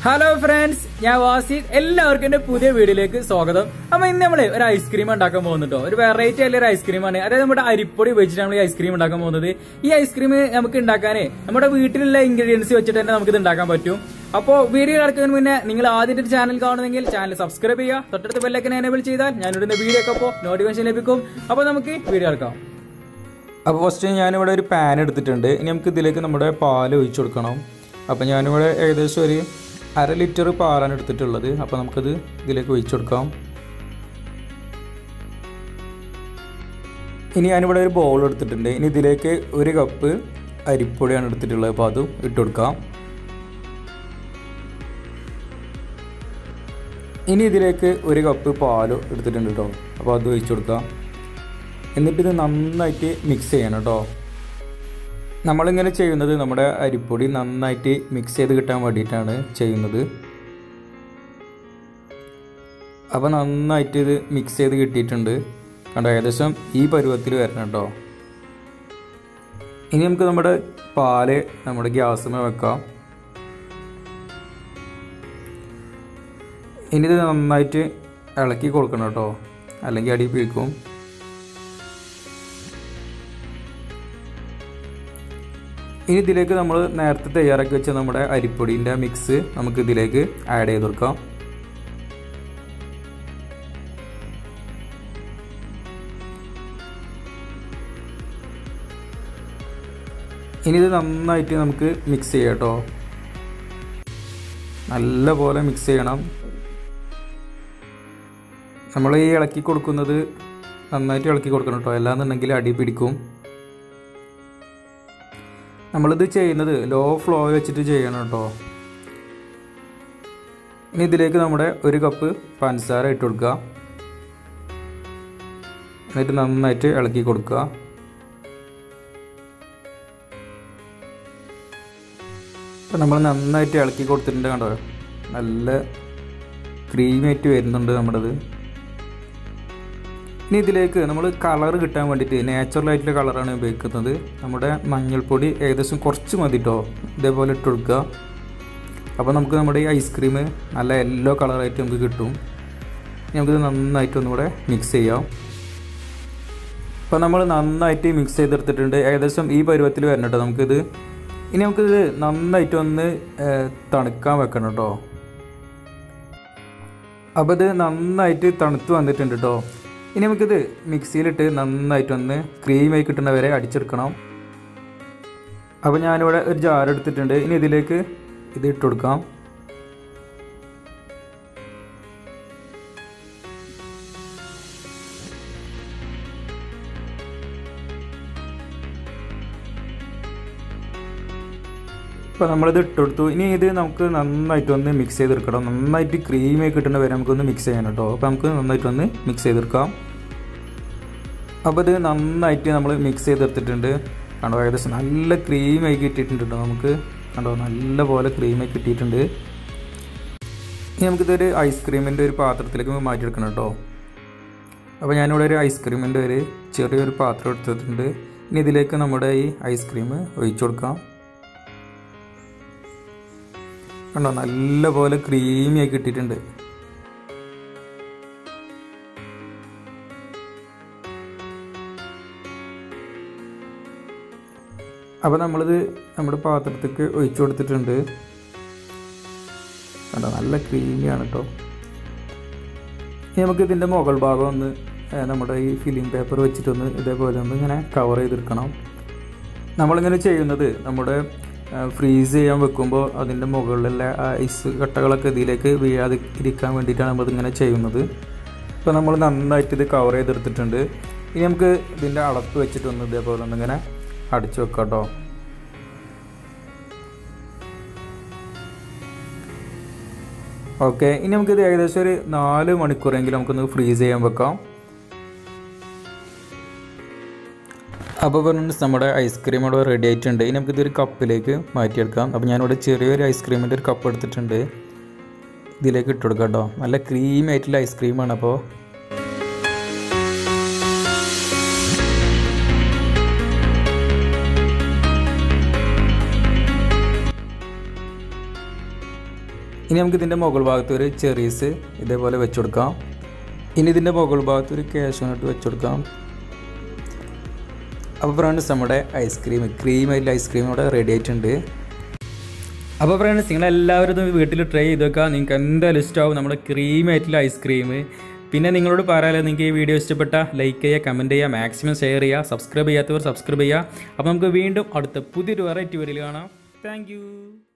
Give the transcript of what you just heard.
hello friends ഞാൻ വാസിദ് എല്ലാവർക്കും എന്റെ പുതിയ വീഡിയോയിലേക്ക് സ്വാഗതം അപ്പൊ ഇന്ന് നമ്മള് ഒരു ഐസ്ക്രീം ഉണ്ടാക്കാൻ പോകുന്നുട്ടോ ഒരു വെറൈറ്റി ആയിട്ടുള്ള ഒരു ഐസ്ക്രീമാണ് അതായത് നമ്മുടെ അരിപ്പൊടി ഉപയോഗിച്ചിട്ട് നമ്മൾ ഈ ഐസ്ക്രീം ഉണ്ടാക്കാൻ പോകുന്നത് ഈ ഐസ്ക്രീം നമുക്ക് ഉണ്ടാക്കാനേ നമ്മുടെ വീട്ടിലുള്ള ഇൻഗ്രീഡിയൻസ് വെച്ചിട്ട് തന്നെ നമുക്ക് ഇത് ഉണ്ടാക്കാൻ പറ്റും അപ്പോ വീഡിയോ കിടക്കുന്നതിന് മുന്നേ നിങ്ങൾ ആദ്യത്തെ ചാനൽ കാണുന്നെങ്കിൽ ചാനൽ സബ്സ്ക്രൈബ് ചെയ്യുക തൊട്ടടുത്ത് ബെല്ലൊക്കെ എനേബിൾ ചെയ്താൽ ഞാൻ ഇടുന്ന വീഡിയോ ഒക്കെ അപ്പോൾ നോട്ടിഫിക്കേഷൻ ലഭിക്കും അപ്പൊ നമുക്ക് വീഡിയോ എടുക്കാം അപ്പോൾ ഫസ്റ്റ് ഞാനിവിടെ ഒരു പാൻ എടുത്തിട്ടുണ്ട് ഇനി നമുക്ക് ഇതിലേക്ക് നമ്മുടെ പാൽ ഒഴിച്ചു കൊടുക്കണം അപ്പോൾ ഞാനിവിടെ ഏകദേശം ഒരു അര ലിറ്റർ പാലാണ് എടുത്തിട്ടുള്ളത് അപ്പോൾ നമുക്കത് ഇതിലേക്ക് ഒഴിച്ചു കൊടുക്കാം ഇനി ഞാനിവിടെ ഒരു ബൗൾ എടുത്തിട്ടുണ്ട് ഇനി ഇതിലേക്ക് ഒരു കപ്പ് അരിപ്പൊടിയാണ് എടുത്തിട്ടുള്ളത് അപ്പോൾ അതും ഇട്ട് കൊടുക്കാം ഇനി ഇതിലേക്ക് ഒരു കപ്പ് പാൽ എടുത്തിട്ടുണ്ട് കേട്ടോ അപ്പോൾ അത് ഒഴിച്ചു കൊടുക്കാം എന്നിട്ട് ഇത് നന്നായിട്ട് മിക്സ് ചെയ്യണം കേട്ടോ നമ്മളിങ്ങനെ ചെയ്യുന്നത് നമ്മുടെ അരിപ്പൊടി നന്നായിട്ട് മിക്സ് ചെയ്ത് കിട്ടാൻ വേണ്ടിയിട്ടാണ് ചെയ്യുന്നത് അപ്പോൾ നന്നായിട്ട് ഇത് മിക്സ് ചെയ്ത് കിട്ടിയിട്ടുണ്ട് കണ്ടോ ഏകദേശം ഈ പരുവത്തിൽ വരണം കേട്ടോ ഇനി നമുക്ക് നമ്മുടെ പാല് നമ്മുടെ ഗ്യാസുമേ വെക്കാം ഇനി ഇത് നന്നായിട്ട് ഇളക്കി കൊടുക്കണം കേട്ടോ അല്ലെങ്കിൽ അടി പിടിക്കും ഇനി ഇതിലേക്ക് നമ്മൾ നേരത്തെ തയ്യാറാക്കി വെച്ച നമ്മുടെ അരിപ്പൊടീൻ്റെ മിക്സ് നമുക്ക് ഇതിലേക്ക് ആഡ് ചെയ്ത് കൊടുക്കാം ഇനി ഇത് നന്നായിട്ട് നമുക്ക് മിക്സ് ചെയ്യാം കേട്ടോ നല്ല പോലെ മിക്സ് ചെയ്യണം നമ്മൾ ഈ ഇളക്കി കൊടുക്കുന്നത് നന്നായിട്ട് ഇളക്കി കൊടുക്കണം കേട്ടോ അല്ലാന്നുണ്ടെങ്കിൽ അടി പിടിക്കും നമ്മളിത് ചെയ്യുന്നത് ലോ ഫ്ലോ വെച്ചിട്ട് ചെയ്യണം കേട്ടോ ഇനി ഇതിലേക്ക് നമ്മുടെ ഒരു കപ്പ് പഞ്ചസാര ഇട്ട് കൊടുക്കുക എന്നിട്ട് നന്നായിട്ട് ഇളക്കി കൊടുക്കുക അപ്പം നമ്മൾ നന്നായിട്ട് ഇളക്കി കൊടുത്തിട്ടുണ്ട് കണ്ടോ നല്ല ക്രീമായിട്ട് വരുന്നുണ്ട് നമ്മുടേത് ഇനി ഇതിലേക്ക് നമ്മൾ കളർ കിട്ടാൻ വേണ്ടിയിട്ട് നാച്ചുറലായിട്ടുള്ള കളറാണ് ഉപയോഗിക്കുന്നത് നമ്മുടെ മഞ്ഞൾപ്പൊടി ഏകദേശം കുറച്ച് മതി കേട്ടോ ഇതേപോലെ ഇട്ട് കൊടുക്കുക അപ്പോൾ നമുക്ക് നമ്മുടെ ഈ ഐസ്ക്രീം നല്ല യെല്ലോ കളറായിട്ട് നമുക്ക് കിട്ടും നമുക്കിത് നന്നായിട്ട് ഒന്നുകൂടെ മിക്സ് ചെയ്യാം അപ്പോൾ നമ്മൾ നന്നായിട്ട് മിക്സ് ചെയ്തെടുത്തിട്ടുണ്ട് ഏകദേശം ഈ പരുവത്തിൽ വരണം കേട്ടോ നമുക്കിത് ഇനി നമുക്കിത് നന്നായിട്ട് ഒന്ന് തണുക്കാൻ വെക്കണം കേട്ടോ അപ്പോൾ ഇത് നന്നായിട്ട് തണുത്ത് വന്നിട്ടുണ്ട് കേട്ടോ ഇനി നമുക്കിത് മിക്സിയിലിട്ട് നന്നായിട്ടൊന്ന് ക്രീമായി കിട്ടുന്ന വരെ അടിച്ചെടുക്കണം അപ്പോൾ ഞാനിവിടെ ഒരു ജാർ എടുത്തിട്ടുണ്ട് ഇനി ഇതിലേക്ക് ഇത് ഇട്ട് കൊടുക്കാം ഇപ്പോൾ നമ്മളിത് ഇട്ടെടുത്തു ഇനി ഇത് നമുക്ക് നന്നായിട്ടൊന്ന് മിക്സ് ചെയ്തെടുക്കണം നന്നായിട്ട് ക്രീമായി കിട്ടുന്ന വരെ നമുക്കൊന്ന് മിക്സ് ചെയ്യണം കേട്ടോ അപ്പോൾ നമുക്ക് നന്നായിട്ടൊന്ന് മിക്സ് ചെയ്തെടുക്കാം അപ്പോൾ ഇത് നന്നായിട്ട് നമ്മൾ മിക്സ് ചെയ്തെടുത്തിട്ടുണ്ട് കണ്ടോ ഏകദേശം നല്ല ക്രീമായി കിട്ടിയിട്ടുണ്ട് കേട്ടോ നമുക്ക് കണ്ടോ നല്ല പോലെ ക്രീമായി കിട്ടിയിട്ടുണ്ട് ഇനി നമുക്കിതൊരു ഐസ്ക്രീമിൻ്റെ ഒരു പാത്രത്തിലേക്ക് മാറ്റിയെടുക്കണം കേട്ടോ അപ്പോൾ ഞാനിവിടെ ഒരു ഐസ്ക്രീമിൻ്റെ ഒരു ചെറിയൊരു പാത്രം എടുത്തിട്ടുണ്ട് ഇനി ഇതിലേക്ക് നമ്മുടെ ഈ ഐസ്ക്രീം ഒഴിച്ചു കൊടുക്കാം കണ്ടോ നല്ല പോലെ ക്രീമിയായി കിട്ടിയിട്ടുണ്ട് അപ്പോൾ നമ്മളിത് നമ്മുടെ പാത്രത്തേക്ക് ഒഴിച്ചു കൊടുത്തിട്ടുണ്ട് കണ്ടോ നല്ല ക്രീമിയാണ് കേട്ടോ ഇനി നമുക്ക് ഇതിൻ്റെ മുകൾ ഭാഗം ഒന്ന് നമ്മുടെ ഈ ഫിലിം പേപ്പർ വെച്ചിട്ടൊന്ന് ഇതേപോലെ ഒന്ന് ഇങ്ങനെ കവർ ചെയ്തെടുക്കണം നമ്മളിങ്ങനെ ചെയ്യുന്നത് നമ്മുടെ ഫ്രീസ് ചെയ്യാൻ വെക്കുമ്പോൾ അതിൻ്റെ മുകളിലുള്ള ഐസ് കട്ടകളൊക്കെ ഇതിലേക്ക് വീഴാതെ ഇരിക്കാൻ വേണ്ടിയിട്ടാണ് നമ്മളിതിങ്ങനെ ചെയ്യുന്നത് ഇപ്പോൾ നമ്മൾ നന്നായിട്ട് ഇത് കവർ ചെയ്തെടുത്തിട്ടുണ്ട് ഇനി നമുക്ക് ഇതിൻ്റെ അടപ്പ് വെച്ചിട്ടൊന്ന് ഇതേപോലെ ഒന്നിങ്ങനെ അടിച്ചു വെക്കാം കേട്ടോ ഓക്കെ ഇനി നമുക്കിത് ഏകദേശം ഒരു നാല് മണിക്കൂറെങ്കിലും നമുക്കൊന്ന് ഫ്രീസ് ചെയ്യാൻ വെക്കാം അപ്പോൾ ഫ്രണ്ട്സ് നമ്മുടെ ഐസ്ക്രീം ഇവിടെ റെഡി ആയിട്ടുണ്ട് ഇനി നമുക്കിതൊരു കപ്പിലേക്ക് മാറ്റിയെടുക്കാം അപ്പോൾ ഞാനിവിടെ ചെറിയൊരു ഐസ്ക്രീമിൻ്റെ ഒരു കപ്പ് എടുത്തിട്ടുണ്ട് ഇതിലേക്ക് ഇട്ട് കൊടുക്കാം കേട്ടോ നല്ല ക്രീം ആയിട്ടുള്ള ഐസ്ക്രീമാണ് അപ്പോൾ ഇനി നമുക്ക് ഇതിൻ്റെ മുകൾ ഭാഗത്ത് ഒരു ചെറീസ് ഇതേപോലെ വെച്ച് കൊടുക്കാം ഇനി ഇതിൻ്റെ മുകൾ ഭാഗത്ത് ഒരു കാഷ്യൂനട്ട് വെച്ച് കൊടുക്കാം അപ്പോൾ ഫ്രണ്ട്സ് നമ്മുടെ ഐസ്ക്രീം ക്രീം അതിൽ ഐസ്ക്രീം ഇവിടെ റെഡി ആയിട്ടുണ്ട് അപ്പോൾ ഫ്രണ്ട്സ് നിങ്ങളെല്ലാവരും ഇത് വീട്ടിൽ ട്രൈ ചെയ്ത് വെക്കുക നിങ്ങൾക്ക് എന്തായാലും ഇഷ്ടമാവും നമ്മുടെ ക്രീം ആയിട്ടുള്ള ഐസ്ക്രീം പിന്നെ നിങ്ങളോട് പറയാലോ നിങ്ങൾക്ക് ഈ വീഡിയോ ഇഷ്ടപ്പെട്ട ലൈക്ക് ചെയ്യുക കമൻറ്റ് ചെയ്യുക മാക്സിമം ഷെയർ ചെയ്യുക സബ്സ്ക്രൈബ് ചെയ്യാത്തവർ സബ്സ്ക്രൈബ് ചെയ്യുക അപ്പോൾ നമുക്ക് വീണ്ടും അടുത്ത പുതിയൊരു വെറൈറ്റി വീഡിയോയിൽ കാണാം താങ്ക്